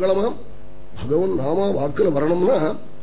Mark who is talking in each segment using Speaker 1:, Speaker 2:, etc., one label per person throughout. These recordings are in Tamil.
Speaker 1: மங்களமாம் பகவன் நாமா வாக்குல வரணும்னா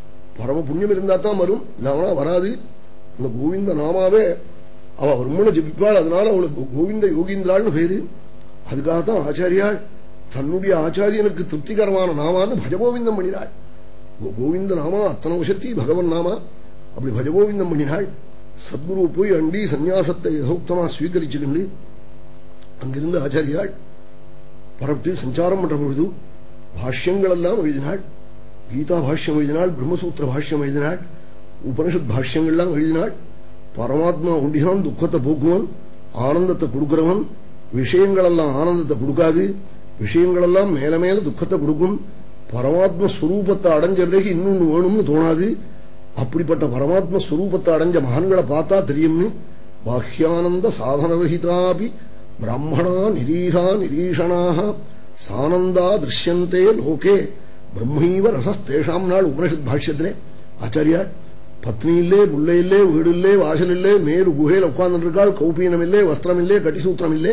Speaker 1: பரம புண்ணியம் இருந்தா தான் வரும் இல்லாமனா வராது இந்த கோவிந்த நாமாவே அவ பிரம்மனை ஜபிப்பாள் அதனால அவளுக்கு கோவிந்த யோகீந்திராள்னு பேரு அதுக்காகத்தான் ஆச்சாரியாள் தன்னுடைய ஆச்சாரியனுக்கு திருப்திகரமான நாமான்னு பஜகோவிந்தம் பண்ணினாள் கோ- கோவிந்த நாமா அத்தனை உசத்தி பகவன் நாமா அப்படி பஜகோவிந்தம் பண்ணினாள் சத்குரு போய் அண்டி சந்நியாசத்தை யதோக்தமா ஸ்வீகரிச்சுக்கிண்டு அங்கிருந்து ஆச்சாரியாள் பரப்பிட்டு சஞ்சாரம் பண்ற பொழுது பாஷ்யங்கள் எல்லாம் எழுதினாள் கீதா பாஷ்யம் எழுதினாள் பிரம்மசூத்திர பாஷ்யம் எழுதினாள் உபனிஷத் பாஷ்யங்கள்லாம் எழுதினாள் பரமாத்மா ஒண்டிதான் துக்கத்தை போக்குவன் ஆனந்தத்தை கொடுக்கிறவன் விஷயங்களெல்லாம் ஆனந்தத்தை கொடுக்காது விஷயங்களெல்லாம் மேல மேல துக்கத்தை கொடுக்கும் பரமாத்ம ஸ்வரூபத்தை அடைஞ்ச பிறகு இன்னொன்னு வேணும்னு தோணாது அப்படிப்பட்ட பரமாத்ம ஸ்வரூபத்தை அடைஞ்ச மகான்களை பார்த்தா தெரியும்னு பாஹ்யானந்த சாதனரகிதாபி பிராமணா நிரீகா நிரீஷணாக சானந்தா திருஷ்யந்தே லோகே பிரம்மைவ ரசஸ்தேஷாம் நாள் உபனிஷத் பாஷ்யத்திலே ஆச்சாரியாள் பத்னி இல்லே புள்ள இல்லே வீடு இல்லே வாசல் இல்லே மேரு குகையில் உட்கார்ந்து இருக்காள் கௌபீனம் இல்லே வஸ்திரம் இல்லே கட்டிசூத்திரம் இல்லே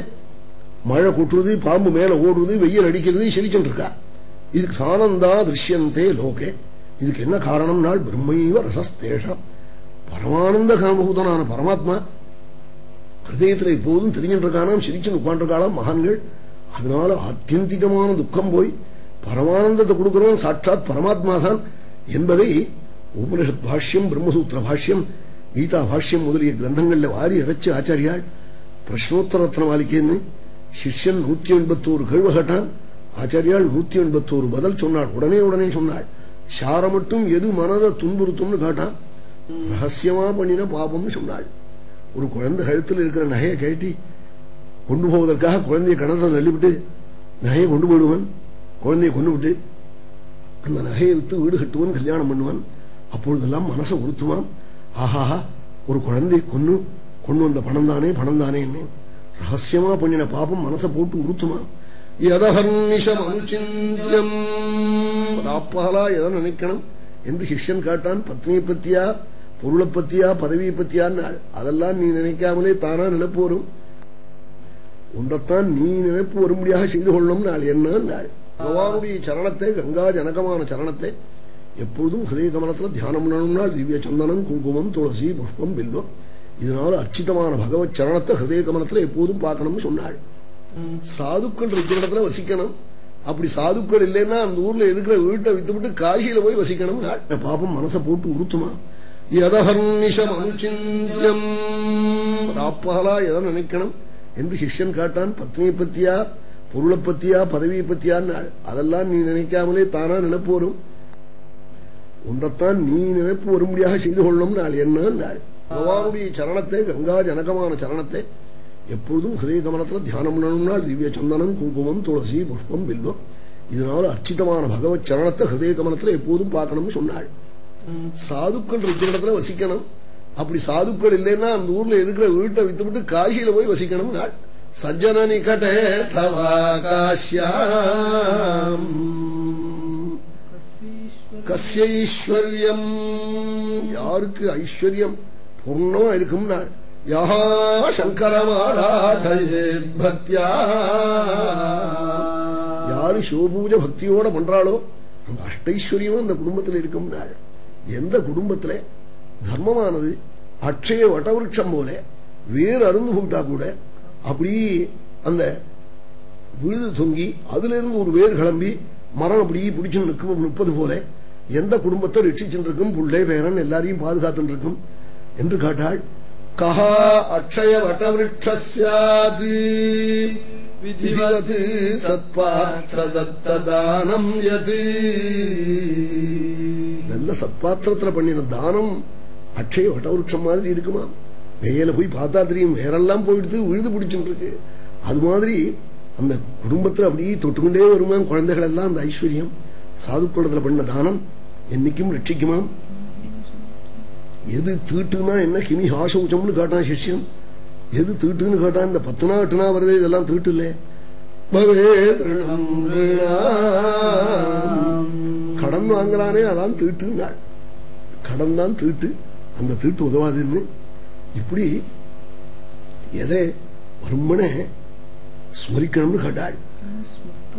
Speaker 1: மழை கொட்டுறது பாம்பு மேல ஓடுறது வெயில் அடிக்கிறது சிரிச்சுட்டு இருக்கா இதுக்கு சானந்தா திருஷ்யந்தே லோகே இதுக்கு என்ன காரணம்னால் பிரம்மைவ ரசஸ்தேஷம் பரமானந்த காமபூதனான பரமாத்மா ஹிருதயத்துல எப்போதும் தெரிஞ்சுட்டு இருக்கானாம் சிரிச்சு உட்காந்துருக்காளாம் மகான்கள் அதனால ஆத்தியந்திகமான துக்கம் போய் பரமானந்தத்தை கொடுக்கிறவன் சாட்சாத் பரமாத்மா தான் என்பதை உபனிஷத் பாஷ்யம் பிரம்மசூத்திர பாஷ்யம் கீதா பாஷ்யம் முதலிய கிரந்தங்கள்ல வாரி இறைச்சு ஆச்சாரியாள் பிரஷ்னோத்தரத்ன மாளிகைன்னு சிஷ்யன் நூத்தி எண்பத்தோரு கேள்வி கேட்டான் ஆச்சாரியாள் நூத்தி எண்பத்தோரு பதில் சொன்னாள் உடனே உடனே சொன்னாள் சார மட்டும் எது மனதை துன்புறுத்தும்னு கேட்டான் ரகசியமா பண்ணின பாபம்னு சொன்னாள் ஒரு குழந்தை கழுத்தில் இருக்கிற நகையை கழட்டி கொண்டு போவதற்காக குழந்தையை கணத்தை தள்ளிவிட்டு நகையை கொண்டு போயிடுவான் குழந்தையை கொண்டு விட்டு அந்த நகையை வித்து வீடு கட்டுவான் கல்யாணம் பண்ணுவான் அப்பொழுதெல்லாம் மனசை உறுத்துவான் ஆஹாஹா ஒரு குழந்தையை கொன்னு கொண்டு வந்த பணம் தானே பணம் தானேன்னு ரகசியமா பண்ணின பாபம் மனசை போட்டு உறுத்துமான் யதஹர்னிஷம் அனுச்சிந்தியம் ராப்பாலா எதை நினைக்கணும் என்று சிஷ்யன் காட்டான் பத்னியை பத்தியா பொருளை பத்தியா பதவியை பத்தியான்னாள் அதெல்லாம் நீ நினைக்காமலே தானா நினைப்பு வரும் உண்டத்தான் நீ நினைப்பு வரும்படியாக செய்து கொள்ளும் நாள் என்ன நாள் பகவானுடைய சரணத்தை கங்கா ஜனகமான சரணத்தை எப்பொழுதும் ஹிருதய கமலத்துல தியானம் பண்ணணும்னால் திவ்ய சந்தனம் குங்குமம் துளசி புஷ்பம் பில்வம் இதனால அர்ச்சிதமான பகவத் சரணத்தை ஹிருதய கமலத்துல எப்போதும் பார்க்கணும்னு சொன்னாள் சாதுக்கள் இருக்கிற இடத்துல வசிக்கணும் அப்படி சாதுக்கள் இல்லைன்னா அந்த ஊர்ல இருக்கிற வீட்டை வித்துவிட்டு காசியில போய் வசிக்கணும் பாப்பம் மனசை போட்டு உறுத்துமா யதஹர்னிஷம் அனுச்சிந்தியம் ராப்பாலா எதை நினைக்கணும் என்று சிஷ்யன் காட்டான் பத்னியை பத்தியா பொருளை பத்தியா பதவியை பத்தியான்னாள் அதெல்லாம் நீ நினைக்காமலே தானா நினைப்பு வரும் உண்டத்தான் நீ நினைப்பு வரும்படியாக செய்து கொள்ளும் நாள் என்ன நாள் பகவானுடைய சரணத்தை கங்கா ஜனகமான சரணத்தை எப்பொழுதும் ஹிருதய கமலத்துல தியானம் பண்ணணும்னால் திவ்ய சந்தனம் குங்குமம் துளசி புஷ்பம் பில்வம் இதனால அர்ச்சிதமான பகவத் சரணத்தை ஹிருதய கமலத்துல எப்போதும் பார்க்கணும்னு சொன்னாள் சாதுக்கள் இருக்கிற இடத்துல வசிக்கணும் அப்படி சாதுக்கள் இல்லைன்னா அந்த ஊர்ல இருக்கிற வீட்டை வித்துவிட்டு காசியில போய் வசிக்கணும் நாள் சஜ்ஜன நிகட்டே தவா காஷ்யாம் கஸ்ய ஐஸ்வர்யம் யாருக்கு ஐஸ்வர்யம் பூர்ணமா இருக்கும் நாள் யா சங்கரமாராதயே பக்தியா யாரு சிவபூஜ பக்தியோட பண்றாளோ அந்த அஷ்டைஸ்வரியமும் அந்த குடும்பத்தில் இருக்கும் நாள் எந்த குடும்பத்துல தர்மமானது அக்ஷய வட்டவிருட்சம் போல வேறு அருந்து போட்டா கூட அப்படி அந்த விழுது தொங்கி அதுல இருந்து ஒரு வேர் கிளம்பி மரம் அப்படி பிடிச்சு நிற்கும் நிற்பது போல எந்த குடும்பத்தை ரட்சிச்சுட்டு இருக்கும் புள்ளை பேரன் எல்லாரையும் பாதுகாத்துட்டு இருக்கும் என்று காட்டாள் கஹா அக்ஷய வட்டவிருட்சாது விதிவத் சத்பாத்திர தத்ததானம் யது நல்ல சத்பாத்திரத்துல பண்ணின தானம் அக்ஷய வட்டவிருட்சம் மாதிரி இருக்குமா மேல போய் பார்த்தா தெரியும் வேறெல்லாம் போயிடுது விழுது பிடிச்சுட்டு இருக்கு அது மாதிரி அந்த குடும்பத்துல அப்படியே தொட்டுக்கொண்டே வருமாம் குழந்தைகள் எல்லாம் அந்த ஐஸ்வர்யம் சாதுக்குளத்துல பண்ண தானம் என்னைக்கும் ரட்சிக்குமாம் எது தீட்டுனா என்ன கிமி ஆசௌச்சம்னு காட்டான் சிஷ்யம் எது தீட்டுன்னு கேட்டான் இந்த பத்து நாள் எட்டு நாள் வருது இதெல்லாம் தீட்டு இல்லை கடன் வாங்குறானே அதான் தீட்டுன்னாள் கடன் தான் தீட்டு அந்த தீட்டு உதவாதுன்னு இப்படி எதை வருமனே ஸ்மரிக்கணும்னு கேட்டாள்